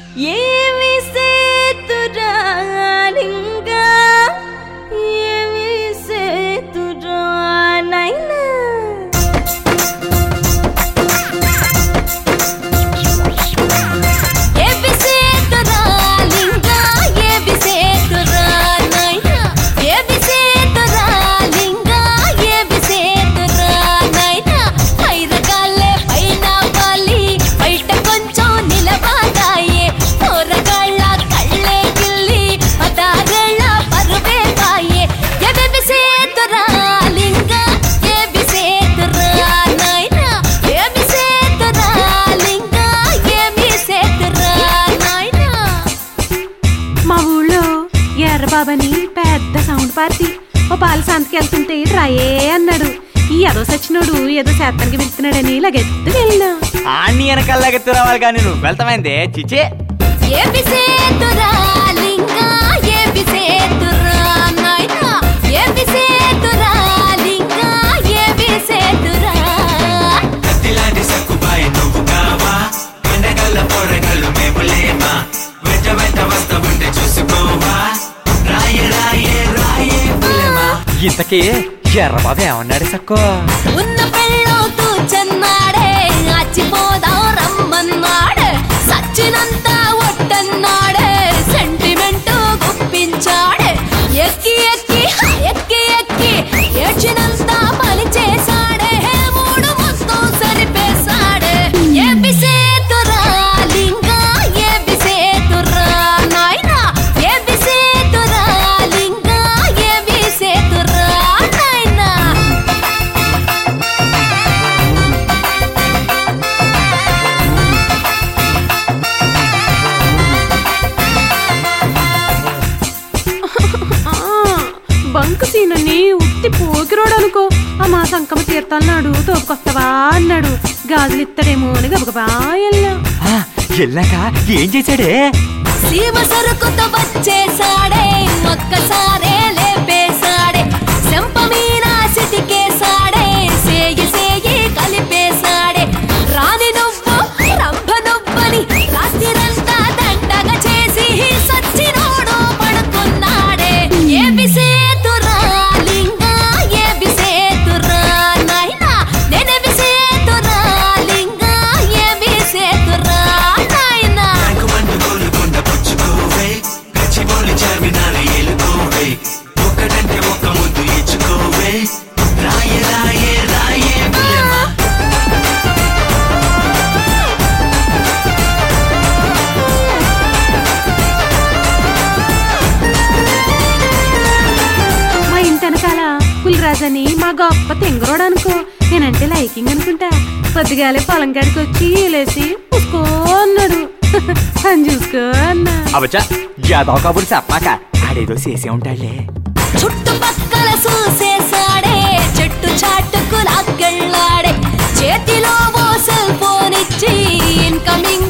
ఏమి సేతురాలింగా ఏమి సేతురానైనా ఏమి సేతురాలింగా ఏమి సేతురానైనా ఏమి సేతురాలింగా ఏమి సేతురానైనా పైరగాళ్ళే పైన వాలి బయట కొంచెం నిలబడాయే పోరగాళ్ళ కళ్ళే గిల్లి పదారేళ్ళ పరువే కాయే ఏమి సేతురాలింగా ఏమి సేతురానైనా ఏమి సేతురాలింగా ఏమి సేతురానైనా మా ఊళ్ళో ఎర్రబాబని పెద్ద సౌండ్ పార్టీ ఓ పాల సంతకి వెళ్తుంటే రాయే అన్నాడు ఈ ఏదో సచ్చినోడు ఏదో శాతానికి వెళ్తున్నాడని లగెత్తు వెళ్ళినా ఆన్ని వెనకాలగెత్తు రావాలి కానీ నువ్వు వెళ్తామైందే చిచ్చే ఏమి సేతురాలింగా ఏమి సేతురానైనా ఏమి సేతురాలింగా ఏమి సేతురా కత్తిలాంటి సక్కుబాయి నువ్వు కావా ఎండగల్ల పొరగల్లు మేము లేమా వెంట వెంట వస్తా ఉంటే చూసుకోవా రాయే రాయే రాయే పులమా ఇంతకీ ఎర్రబాబు ఏమన్నాడు సక్కో ఉన్న పెళ్ళవుతూ చెన్నాడే అచ్చిపోదాం రమ్మన్నాడే సచ్చినంత ఒట్టన్నాడే సెంటిమెంట్ గుప్పించాడే ఎక్కి ఎక్కి ఎక్కి ఎక్కి ఏడ్చినంత పని చేశాడే మూడు మొత్తం సరిపేశాడే ఏపి సేతురాలింగా ఏపి సేతురా నాయనా ఏపి సేతురాలింగా ఏపి సేతురా నాయనా ఆ, బంకు సీనని ఉత్తి పోకిరోడు అనుకో ఆ మా సంకమ తీర్థాలన్నాడు తోపుకొస్తావా అన్నాడు గాజులు ఇస్తాడేమో అని గబగబా వెళ్ళా ఆ, వెళ్ళాక ఏం చేశాడే సీమ సరుకుతో వచ్చేసాడే ఒక్కసారే లేపేశాడే చెంప మీద సిటికేశాడే సేయి సేయి కలిపేశాడే రాని నువ్వు రంభ నువ్వని రాత్రిరంతా దండగా చేసి సచ్చినోడు పడుకున్నాడే ఏమి సేతురాలింగా ఏమి సేతురా నాయనా నేనేమి సేతురాలింగా ఏమి సేతురా నాయనా నాకు మండు గోలుకొండ పుచ్చుకోవే గచ్చిబోలి చార్మినారు ఏలుకోవే ఒక్కటంటే ఒక్క ముద్దు ఇచ్చుకోవే రాయే రాయే రాయే పులమా మా ఇంటి వెనకాల పులిరాజని మా గొప్ప తెంగరోడు అనుకో నేనంటే లైకింగ్ అనుకుంటా పొద్దుగాలే పొలం కాడికి వచ్చి లేసి చూసుకో అన్నాడు అని చూసుకో అన్నా అవచ్చా యాదవ కబురు చెప్పాక ఆడేదో చేసే ఉంటాడులే చుట్టుపక్కల చూసేసాడే చెట్టు చాటుకు లాక్కెళ్ళాడే చేతిలో ఓ సెల్ ఫోన్ ఇచ్చి ఇన్కమింగ్